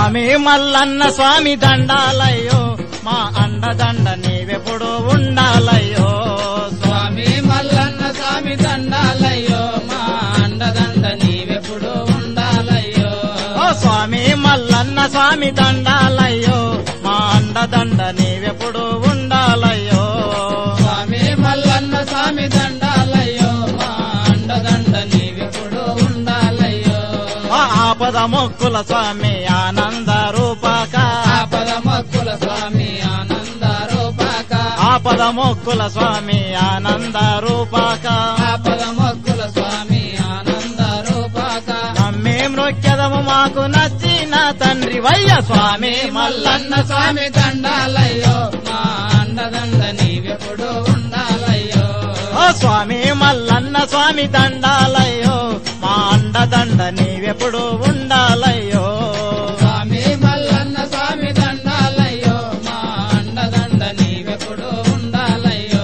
స్వామి మల్లన్న స్వామి దండాలయ్యో మా అండదండ నీవెప్పుడు ఉండాలయ్యో స్వామి మల్లన్న స్వామి దండాలయ్యో మా అండదండ నీవెప్పుడు ఉండాలయ్యో ఓ స్వామి మల్లన్న స్వామి దండాలయ్యో మా అండదండ నీవెప్పుడు ఉండాలయ్యో స్వామి మల్లన్న స్వామి దండాలయ్యో మా అండదండ నీవెప్పుడు ఉండాలయ్యో ఆ ఆపద మొక్కుల స్వామి ఆనంద రూపక ఆపద మొక్కుల స్వామి ఆనంద రూపాక ఆపద మొక్కుల స్వామి ఆనంద రూపక ఆపద మొక్కుల స్వామి ఆనంద రూపాక మేం నొక్కెదము మాకు నచ్చిన తండ్రి వయ్య స్వామి మల్లన్న మల్లన్న స్వామి దండాలయ్యో మా అండదండ నీవెప్పుడు ఉండాలయ్యో ఓ స్వామి మల్లన్న స్వామి దండాలయ్యో మా అండదండ నీవెప్పుడు ఉండాలయ్యో స్వామి మల్లన్న స్వామి దండాలయ్యో మా అండదండ నీవెప్పుడు ఉండాలయ్యో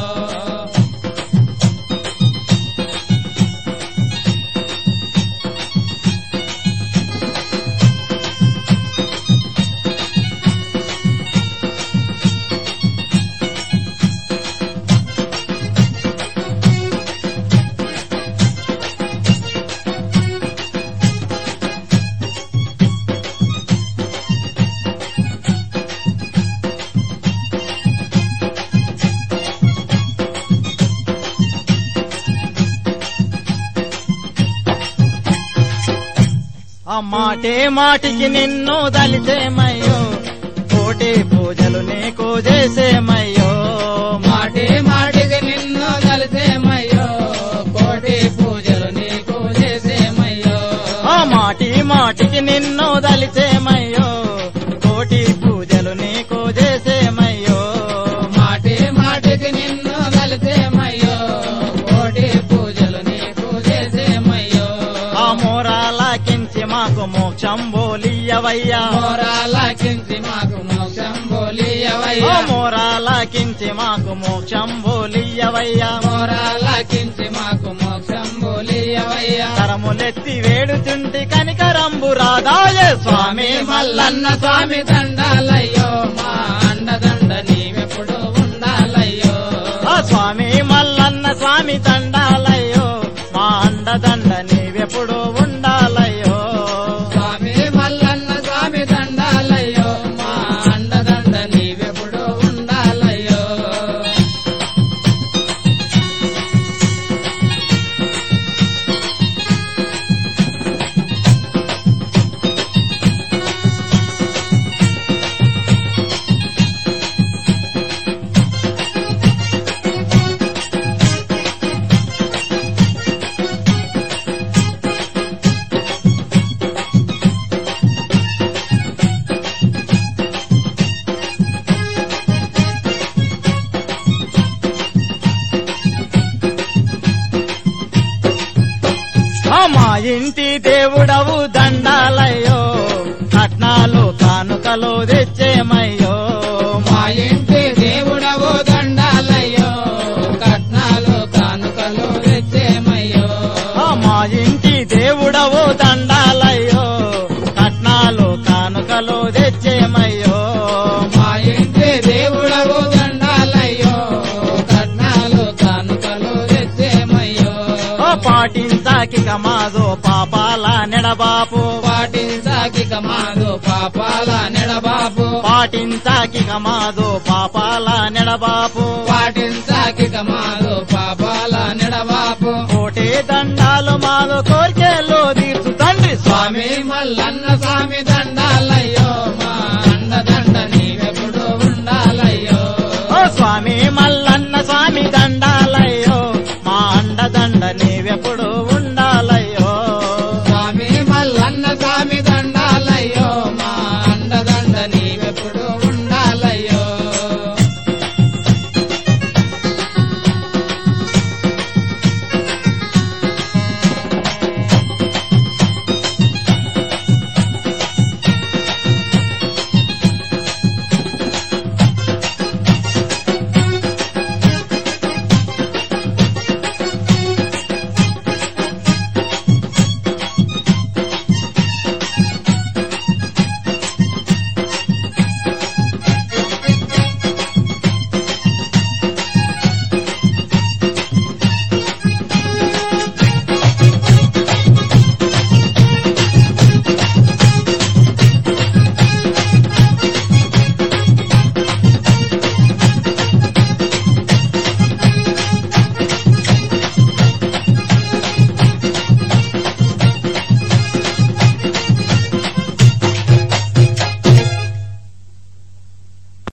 ఆ మాటే మాటికి నిన్ను దలితేమయ్యో కోటి పూజలు నీకు చేసేమయ్యో మాటి మాటికి నిన్ను కలిసేమయ్యో కోటి పూజలు నీకు చేసేమయ్యో ఆ మాటి మాటికి నిన్ను దలితేమయ్యో కోటి పూజలు నీకు చేసేమయ్యో మాటి మాటికి నిన్ను కలిసేమయ్యో కోటి పూజలు నీకు చేసేమయ్యో ఆ మోరాలకించి మాకు మోక్షం బోలియవయ్యా మోరాలకించి మాకు మోక్షం ఓ బోలియవయ్యా మోరాలకించి మాకు మోక్షం బోలియవయ్యా మోరాలకించి మాకు మోక్షం బోలియవయ్యా కరములెత్తి వేడుచుంటి కనికరంబు రాదాయే స్వామి స్వామి మల్లన్న స్వామి దండాలయ్యో మా అండదండ నీవెప్పుడు ఉండాలయ్యో ఆ స్వామి మల్లన్న స్వామి దండాలయ్యో మా అండదండ నీవెప్పుడు ఉండాలయ్యో స్వామి మల్లన్న స్వామి దండాలయ్యో మా అండదండ నీవెప్పుడు ఉండాలయ్యో ఆ మా ఇంటి దేవుడవు దండాలయ్యో కట్నాలు కానుకలు తెచ్చేమయ్యో మా ఇంటి దేవుడవు దండాలయ్యో కట్నాలు కానుకలు తెచ్చేమయ్యో ఆ మా ఇంటి దేవుడవు దండాలయ్యో కట్నాలు కానుకలు తెచ్చేమయ్యో మా ఇంటి దేవుడవు దండాలయ్యో కట్నాలు కానుకలు తెచ్చేమయ్యో ఓ పాటించాకిక మాదో పాపాల నెడబాపు పాటించాకిక మాదు పాపాల నెడబాబు పాటించాకిక మాదో పాపాల నెడబాపు పాటించాకిక మాదు పాపాల నెడబాబు కోటే దండాలు మాదో కోరికెల్లో తీర్చు తండ్రి స్వామి స్వామి మల్లన్న స్వామి దండాల